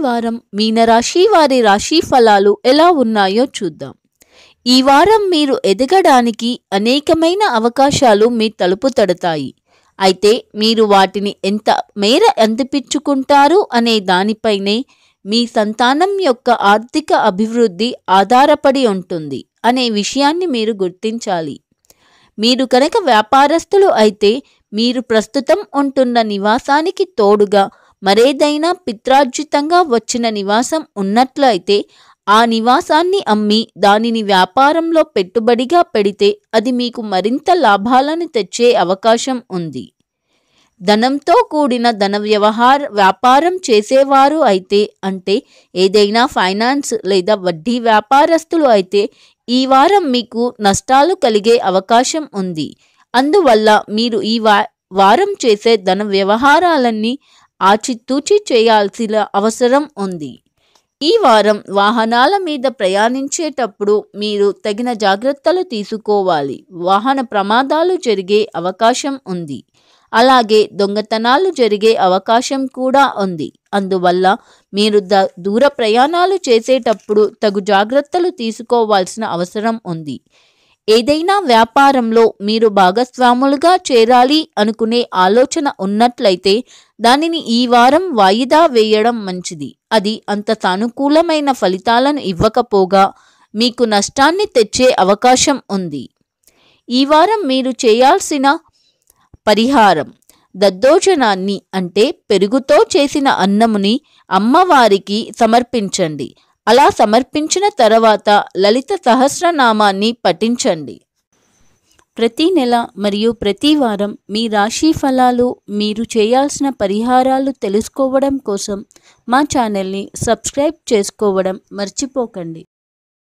వారం మీనరాశి వారి రాశి ఫలాలు ఎలా ఉన్నాయో చూద్దాం ఈ వారం మీరు ఎదగడానికి అనేకమైన అవకాశాలు మీ తలుపు తడతాయి అయితే మీరు వాటిని ఎంత మేర అందిపించుకుంటారు అనే దానిపైనే మీ సంతానం యొక్క ఆర్థిక అభివృద్ధి ఆధారపడి ఉంటుంది అనే విషయాన్ని మీరు గుర్తించాలి మీరు కనుక వ్యాపారస్తులు అయితే మీరు ప్రస్తుతం ఉంటున్న నివాసానికి తోడుగా మరేదైనా పిత్రార్జితంగా వచ్చిన నివాసం ఉన్నట్లయితే ఆ నివాసాన్ని అమ్మి దానిని వ్యాపారంలో పెట్టుబడిగా పెడితే అది మీకు మరింత లాభాలను తెచ్చే అవకాశం ఉంది ధనంతో కూడిన ధన వ్యవహార వ్యాపారం చేసేవారు అయితే అంటే ఏదైనా ఫైనాన్స్ లేదా వడ్డీ వ్యాపారస్తులు అయితే ఈ వారం మీకు నష్టాలు కలిగే అవకాశం ఉంది అందువల్ల మీరు ఈ వా వారం చేసే ధన వ్యవహారాలన్నీ ఆచితూచి చేయాల్సిన అవసరం ఉంది ఈ వారం వాహనాల మీద ప్రయాణించేటప్పుడు మీరు తగిన జాగ్రత్తలు తీసుకోవాలి వాహన ప్రమాదాలు జరిగే అవకాశం ఉంది అలాగే దొంగతనాలు జరిగే అవకాశం కూడా ఉంది అందువల్ల మీరు ద దూర ప్రయాణాలు చేసేటప్పుడు తగు జాగ్రత్తలు తీసుకోవాల్సిన అవసరం ఉంది ఏదైనా వ్యాపారంలో మీరు భాగస్వాములుగా చేరాలి అనుకునే ఆలోచన ఉన్నట్లయితే దానిని ఈ వారం వాయిదా వేయడం మంచిది అది అంత సానుకూలమైన ఫలితాలను ఇవ్వకపోగా మీకు నష్టాన్ని తెచ్చే అవకాశం ఉంది ఈ వారం మీరు చేయాల్సిన పరిహారం దద్దోజనాన్ని అంటే పెరుగుతో చేసిన అన్నముని అమ్మవారికి సమర్పించండి అలా సమర్పించిన తర్వాత లలిత సహస్రనామాన్ని పఠించండి ప్రతి నెల మరియు ప్రతి వారం మీ రాశి ఫలాలు మీరు చేయాల్సిన పరిహారాలు తెలుసుకోవడం కోసం మా ఛానల్ని సబ్స్క్రైబ్ చేసుకోవడం మర్చిపోకండి